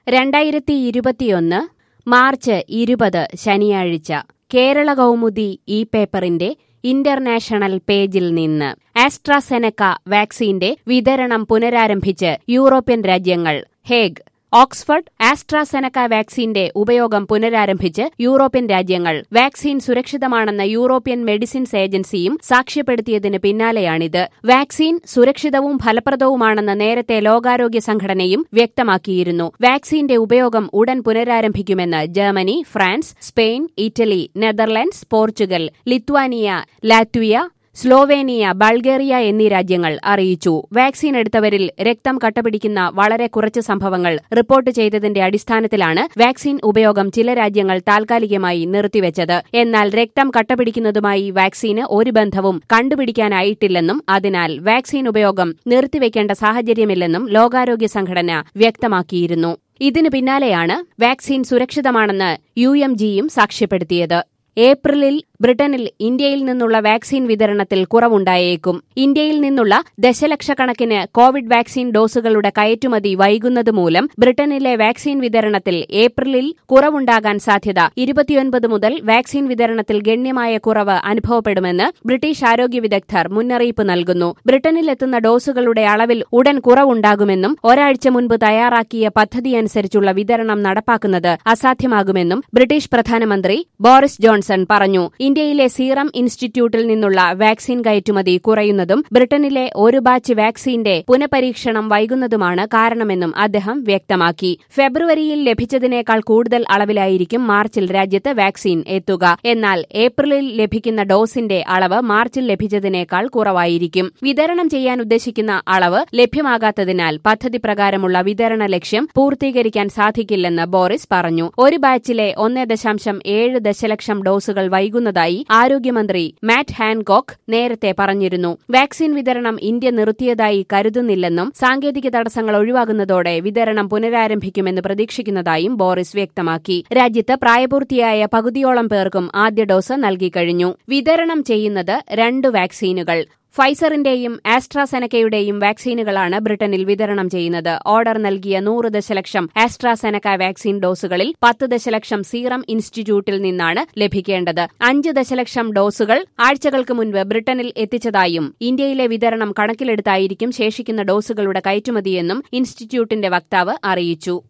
രണ്ടായിരത്തി ഇരുപത്തിയൊന്ന് മാർച്ച് ഇരുപത് ശനിയാഴ്ച കേരള കൗമുദി ഈ പേപ്പറിന്റെ ഇന്റർനാഷണൽ പേജിൽ നിന്ന് ആസ്ട്രാസെനക്ക വാക്സിന്റെ വിതരണം പുനരാരംഭിച്ച് യൂറോപ്യൻ രാജ്യങ്ങൾ ഹേഗ് ഓക്സ്ഫർഡ് ആസ്ട്രാസെനക്ക വാക്സിന്റെ ഉപയോഗം പുനരാരംഭിച്ച് യൂറോപ്യൻ രാജ്യങ്ങൾ വാക്സിൻ സുരക്ഷിതമാണെന്ന യൂറോപ്യൻ മെഡിസിൻസ് ഏജൻസിയും സാക്ഷ്യപ്പെടുത്തിയതിന് പിന്നാലെയാണിത് വാക്സിൻ സുരക്ഷിതവും ഫലപ്രദവുമാണെന്ന് നേരത്തെ ലോകാരോഗ്യ സംഘടനയും വ്യക്തമാക്കിയിരുന്നു വാക്സിന്റെ ഉപയോഗം ഉടൻ പുനരാരംഭിക്കുമെന്ന് Germany France Spain Italy Netherlands Portugal Lithuania Latvia Slovenia Bulgaria എന്നീ രാജ്യങ്ങൾ അറിയിച്ചു വാക്സിൻ എടുത്തവരിൽ രക്തം കട്ടപിടിക്കുന്ന വളരെ കുറച്ച് സംഭവങ്ങൾ റിപ്പോർട്ട് ചെയ്തതിന്റെ അടിസ്ഥാനത്തിലാണ് വാക്സിൻ ഉപയോഗം ചില രാജ്യങ്ങൾ താൽക്കാലികമായി നിർത്തിവെച്ചത് എന്നാൽ രക്തം കട്ടപിടിക്കുന്നതുമായി വാക്സിന് ഒരു ബന്ധവും കണ്ടുപിടിക്കാനായിട്ടില്ലെന്നും അതിനാൽ വാക്സിൻ ഉപയോഗം നിർത്തിവെക്കേണ്ട സാഹചര്യമില്ലെന്നും ലോകാരോഗ്യ സംഘടന വ്യക്തമാക്കിയിരുന്നു ഇതിനു പിന്നാലെയാണ് വാക്സിൻ സുരക്ഷിതമാണെന്ന് യു എം ജിയും സാക്ഷ്യപ്പെടുത്തിയത് ഏപ്രിലിൽ ബ്രിട്ടനിൽ ഇന്ത്യയിൽ നിന്നുള്ള വാക്സിൻ വിതരണത്തിൽ കുറവുണ്ടായേക്കും ഇന്ത്യയിൽ നിന്നുള്ള ദശലക്ഷക്കണക്കിന് കോവിഡ് വാക്സിൻ ഡോസുകളുടെ കയറ്റുമതി വൈകുന്നത് മൂലം ബ്രിട്ടനിലെ വാക്സിൻ വിതരണത്തിൽ ഏപ്രിലിൽ കുറവുണ്ടാകാൻ സാധ്യത ഇരുപത്തിയൊൻപത് മുതൽ വാക്സിൻ വിതരണത്തിൽ ഗണ്യമായ കുറവ് അനുഭവപ്പെടുമെന്ന് ബ്രിട്ടീഷ് ആരോഗ്യ വിദഗ്ധർ മുന്നറിയിപ്പ് നൽകുന്നു ബ്രിട്ടനിലെത്തുന്ന ഡോസുകളുടെ അളവിൽ ഉടൻ കുറവുണ്ടാകുമെന്നും ഒരാഴ്ച മുൻപ് തയ്യാറാക്കിയ പദ്ധതിയനുസരിച്ചുള്ള വിതരണം നടപ്പാക്കുന്നത് അസാധ്യമാകുമെന്നും ബ്രിട്ടീഷ് പ്രധാനമന്ത്രി ബോറിസ് ജോൺസൺ പറഞ്ഞു ഇന്ത്യയിലെ സീറം ഇൻസ്റ്റിറ്റ്യൂട്ടിൽ നിന്നുള്ള വാക്സിൻ കയറ്റുമതി കുറയുന്നതും ബ്രിട്ടനിലെ ഒരു ബാച്ച് വാക്സിന്റെ പുനഃപരീക്ഷണം വൈകുന്നതുമാണ് കാരണമെന്നും അദ്ദേഹം വ്യക്തമാക്കി ഫെബ്രുവരിയിൽ ലഭിച്ചതിനേക്കാൾ കൂടുതൽ അളവിലായിരിക്കും മാർച്ചിൽ രാജ്യത്ത് വാക്സിൻ എത്തുക എന്നാൽ ഏപ്രിലിൽ ലഭിക്കുന്ന ഡോസിന്റെ അളവ് മാർച്ചിൽ ലഭിച്ചതിനേക്കാൾ കുറവായിരിക്കും വിതരണം ചെയ്യാൻ ഉദ്ദേശിക്കുന്ന അളവ് ലഭ്യമാകാത്തതിനാൽ പദ്ധതി പ്രകാരമുള്ള വിതരണ ലക്ഷ്യം പൂർത്തീകരിക്കാൻ സാധിക്കില്ലെന്ന് ബോറിസ് പറഞ്ഞു ഒരു ബാച്ചിലെ ഒന്ന് ദശാംശം ഏഴ് ദശലക്ഷം ഡോസുകൾ വൈകുന്നതായി ആരോഗ്യമന്ത്രി മാറ്റ് ഹാൻകോക്ക് നേരത്തെ പറഞ്ഞിരുന്നു വാക്സിൻ വിതരണം ഇന്ത്യ നിർത്തിയതായി കരുതുന്നില്ലെന്നും സാങ്കേതിക തടസ്സങ്ങൾ ഒഴിവാകുന്നതോടെ വിതരണം പുനരാരംഭിക്കുമെന്ന് പ്രതീക്ഷിക്കുന്നതായും ബോറിസ് വ്യക്തമാക്കി രാജ്യത്ത് പ്രായപൂർത്തിയായ പകുതിയോളം പേർക്കും ആദ്യ ഡോസ് നൽകിക്കഴിഞ്ഞു വിതരണം ചെയ്യുന്നത് രണ്ട് വാക്സിനുകൾ ഫൈസറിന്റെയും ആസ്ട്രാസെനക്കയുടെയും വാക്സിനുകളാണ് ബ്രിട്ടനിൽ വിതരണം ചെയ്യുന്നത് ഓർഡർ നൽകിയ നൂറ് ദശലക്ഷം ആസ്ട്രാസെനക്ക വാക്സിൻ ഡോസുകളിൽ പത്ത് ദശലക്ഷം സീറം ഇൻസ്റ്റിറ്റ്യൂട്ടിൽ നിന്നാണ് ലഭിക്കേണ്ടത് അഞ്ച് ദശലക്ഷം ഡോസുകൾ ആഴ്ചകൾക്ക് മുൻപ് ബ്രിട്ടനിൽ എത്തിച്ചതായും ഇന്ത്യയിലെ വിതരണം കണക്കിലെടുത്തായിരിക്കും ശേഷിക്കുന്ന ഡോസുകളുടെ കയറ്റുമതിയെന്നും ഇൻസ്റ്റിറ്റ്യൂട്ടിന്റെ വക്താവ് അറിയിച്ചു